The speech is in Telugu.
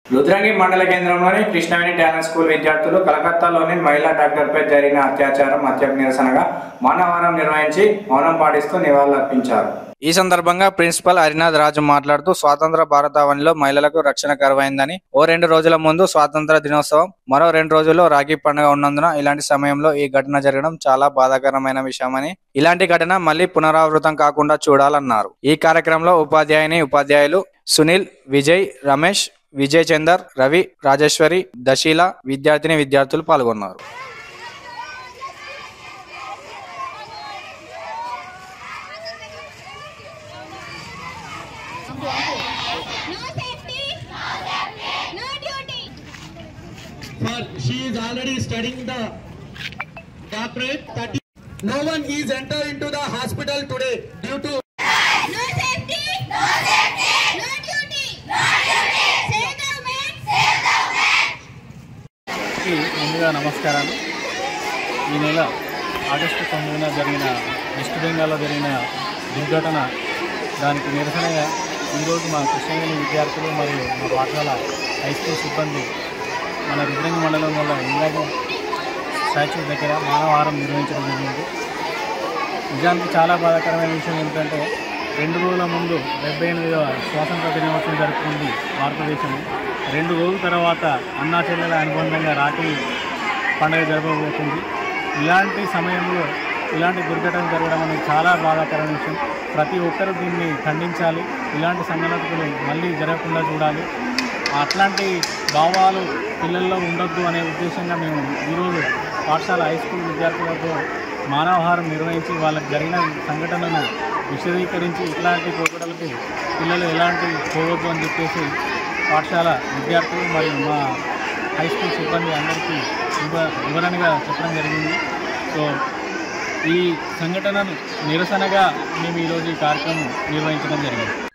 రుద్రంగి మండల కేంద్రంలోని కృష్ణవేణి టాలెంట్ స్కూల్ విద్యార్థులు కలకత్తాలోని మహిళా డాక్టర్పై జరిగిన అత్యాచారం హత్యకు నిరసనగా మానవారం నిర్వహించి మౌనం పాటిస్తూ నివాళులర్పించారు ఈ సందర్భంగా ప్రిన్సిపల్ హరినాథ్ రాజు మాట్లాడుతూ స్వాతంత్ర భారతావనిలో మహిళలకు రక్షణ కరువైందని ఓ రెండు రోజుల ముందు స్వాతంత్ర దినోత్సవం మరో రెండు రోజుల్లో రాఖీ పండుగ ఉన్నందున ఇలాంటి సమయంలో ఈ ఘటన జరగడం చాలా బాధాకరమైన విషయమని ఇలాంటి ఘటన మళ్ళీ పునరావృతం కాకుండా చూడాలన్నారు ఈ కార్యక్రమంలో ఉపాధ్యాయుని ఉపాధ్యాయులు సునీల్ విజయ్ రమేష్ విజయ్ చందర్ రవి రాజేశ్వరి దశీల విద్యార్థిని విద్యార్థులు పాల్గొన్నారు No safety. No duty. for she is already studying the doctorate. 30. No one is entered into the hospital today due to No safety. No safety. No duty. No duty. Save the women. Save the women. కి ముందుగా నమస్కారాలు ఈ నెల ఆగస్టు తొమ్మిదిన జరిగిన వెస్ట్ బెంగాల్లో జరిగిన దుర్ఘటన దానికి నిరసనగా ఈరోజు మా కృష్ణవేణి విద్యార్థులు మరియు మా పాఠశాల హై స్కూల్ సిబ్బంది మన రుద్రంగి మండలం వల్ల ఇందిరాజం స్టాచ్యూ దగ్గర మానవారం నిర్వహించడం జరిగింది నిజానికి చాలా బాధాకరమైన విషయం ఏంటంటే రెండు రోజుల ముందు డెబ్బై ఎనిమిదవ స్వాతంత్ర దినోత్సవం జరుపుకుంది భారతదేశం రెండు రోజుల తర్వాత అన్నా చెల్లెల అనుబంధంగా రాఖీ పండుగ జరపబోతుంది ఇలాంటి సమయంలో ఇలాంటి దుర్ఘటన జరగడం అనేది చాలా బాధాకరమైన విషయం ప్రతి ఒక్కరూ దీన్ని ఖండించాలి ఇలాంటి సంఘటనలు మళ్ళీ జరగకుండా చూడాలి అట్లాంటి భావాలు పిల్లల్లో ఉండొద్దు అనే ఉద్దేశంగా మేము ఈరోజు పాఠశాల హై స్కూల్ విద్యార్థులతో మానవహారం నిర్వహించి వాళ్ళకి జరిగిన సంఘటనను విశదీకరించి ఇట్లాంటి పోకడలకు పిల్లలు ఎలాంటి పోవద్దు అని చెప్పేసి పాఠశాల విద్యార్థులు మరియు మా హై స్కూల్ సిబ్బంది అందరికీ వివ వివరణగా చెప్పడం జరిగింది సో ఈ సంఘటనను నిరసనగా మేము ఈరోజు ఈ కార్యక్రమం నిర్వహించడం జరిగింది